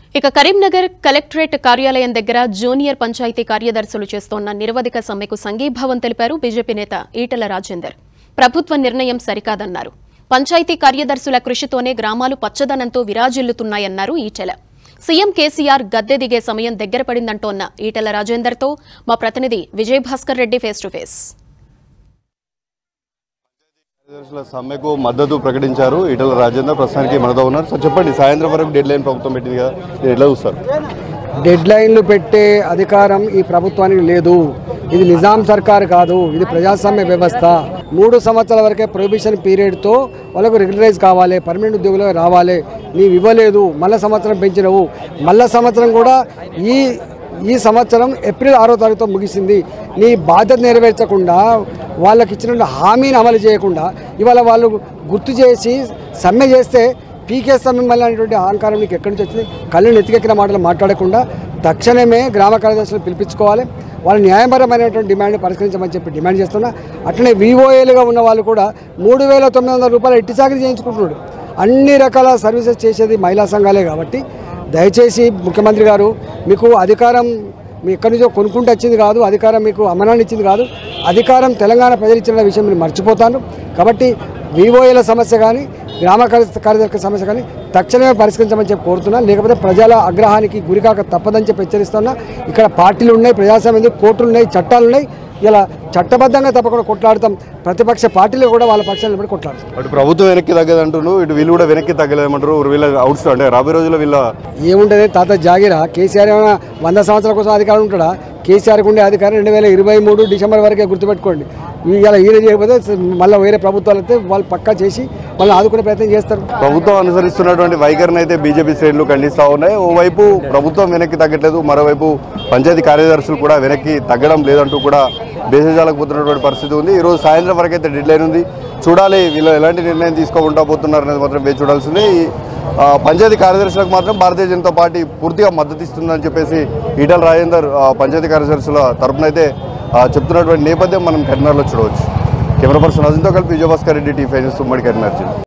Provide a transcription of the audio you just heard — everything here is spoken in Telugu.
ఇక కరీంనగర్ కలెక్టరేట్ కార్యాలయం దగ్గర జూనియర్ పంచాయతీ కార్యదర్శులు చేస్తోన్న నిరవధిక సమ్మెకు సంఘీభావం తెలిపారు బీజేపీ నేత ఈటల రాజేందర్ ప్రభుత్వ నిర్ణయం సరికాదన్నారు పంచాయతీ కార్యదర్శుల కృషితోనే గ్రామాలు పచ్చదనంతో విరాజిల్లుతున్నాయన్నారు ఈటెల సీఎం కేసీఆర్ గద్దె దిగే సమయం దగ్గర పడిందంటోన్న ఈటెల రాజేందర్తో మా ప్రతినిధి Vijayabhaskar Reddy face to face కార్యదర్శుల సమ్మెకు మద్దతు ప్రకటించారు ఈటల రాజేందర్ ప్రస్తుతానికి మనతో ఉన్నారు సో చెప్పండి సాయంత్రం వరకు డెడ్ లైన్ ప్రభుత్వం పెట్టింది కదా మీరు ఎట్లా చూస్తారు డెడ్ లైన్లు పెట్టే అధికారం ఈ ప్రభుత్వానికి లేదు ఇది నిజాం సర్కార్ కాదు ఇది ప్రజాస్వామ్య వ్యవస్థ మూడు సంవత్సరాల వరకే ప్రొహిబిషన్ పీరియడ్తో వాళ్ళకు రెగ్యులరైజ్ కావాలి పర్మనెంట్ ఉద్యోగులు రావాలి నీవు ఇవ్వలేదు మళ్ళా సంవత్సరం పెంచినవు మళ్ళా సంవత్సరం కూడా ఈ ఈ సంవత్సరం ఏప్రిల్ ఆరో తారీఖుతో ముగిసింది నీ బాధ్యత నెరవేర్చకుండా వాళ్ళకి ఇచ్చిన హామీని అమలు చేయకుండా ఇవాళ వాళ్ళు గుర్తు చేసి సమ్మె చేస్తే పీకేస్తాం మిమ్మల్ని అనేటువంటి అహంకారం నీకు ఎక్కడి నుంచి వచ్చింది కళ్ళు నెత్తికెక్కిన మాటలు మాట్లాడకుండా తక్షణమే గ్రామ కార్యదర్శులు పిలిపించుకోవాలి వాళ్ళ న్యాయపరమైనటువంటి డిమాండ్ పరిష్కరించమని చెప్పి డిమాండ్ చేస్తున్నా అట్లనే వివోఏలుగా ఉన్న వాళ్ళు కూడా మూడు వేల తొమ్మిది వందల రూపాయలు ఎట్టి చాకరీ చేయించుకుంటున్నాడు అన్ని రకాల సర్వీసెస్ చేసేది మహిళా సంఘాలే కాబట్టి దయచేసి ముఖ్యమంత్రి గారు మీకు అధికారం మీ ఎక్కడి నుంచో కొనుక్కుంటూ వచ్చింది కాదు అధికారం మీకు అమనాన్ని ఇచ్చింది కాదు అధికారం తెలంగాణ ప్రజలు ఇచ్చిన విషయం మీరు మర్చిపోతాను కాబట్టి వివోఏల సమస్య కానీ గ్రామ కార్య- కార్యదర్శి సమస్య కానీ తక్షణమే పరిష్కరించమని చెప్పి కోరుతున్నాను లేకపోతే ప్రజల ఆగ్రహానికి గురికాక తప్పదని చెప్పి హెచ్చరిస్తున్నా ఇక్కడ పార్టీలు ఉన్నాయి ప్రజాస్వామ్యం ఉంది కోర్టులు ఉన్నాయి చట్టాలు ఉన్నాయి ఇలా చట్టబద్ధంగా తప్పకుండా కొట్లాడతాం ప్రతిపక్ష పార్టీలు కూడా వాళ్ళ పక్షాలు నిలబడి కొట్లాడతాం అటు ప్రభుత్వం వెనక్కి తగ్గదంటున్నారు ఇటు వీళ్ళు కూడా వెనక్కి తగ్గలేమంటారు వీళ్ళ అవుట్స్ అంటే రాబోయే రోజుల్లో వీళ్ళ ఏముంటుంది తాత జాగిరా కేసీఆర్ ఏమైనా వంద సంవత్సరాల కోసం అధికారం ఉంటాడా కేసీఆర్కి ఉండే అధికారం రెండు వేల ఇరవై మూడు డిసెంబర్ వరకే గుర్తుపెట్టుకోండి ఇలా ఈయన చేయకపోతే మళ్ళీ వేరే ప్రభుత్వాలు అయితే వాళ్ళు పక్కా చేసి మళ్ళీ ఆదుకునే ప్రయత్నం చేస్తారు ప్రభుత్వం అనుసరిస్తున్నటువంటి వైఖరిని అయితే బీజేపీ శ్రేణులు ఖండిస్తూ ఉన్నాయి ఓవైపు ప్రభుత్వం వెనక్కి తగ్గట్లేదు మరోవైపు పంచాయతీ కార్యదర్శులు కూడా వెనక్కి తగ్గడం లేదంటూ కూడా బేసజాలకు పోతున్నటువంటి పరిస్థితి ఉంది ఈరోజు సాయంత్రం వరకు అయితే డెడ్ లైన్ ఉంది చూడాలి వీళ్ళు ఎలాంటి నిర్ణయం తీసుకోకుండా పోతున్నారు అనేది మాత్రం వేచి చూడాల్సింది ఈ, ఆ, పంచాయతీ కార్యదర్శులకు మాత్రం భారతీయ జనతా పార్టీ పూర్తిగా మద్దతు ఇస్తుందని చెప్పేసి ఈటల రాజేందర్ ఆ, పంచాయతీ కార్యదర్శుల తరపున అయితే ఆ, చెప్తున్నటువంటి నేపథ్యం మనం కరీంనగర్లో చూడవచ్చు కెమెరా పర్సన్ అజింతో కలిపి Vijayabhaskar Reddy T five news ఉమ్మడి కరీంనగర్ జిల్లా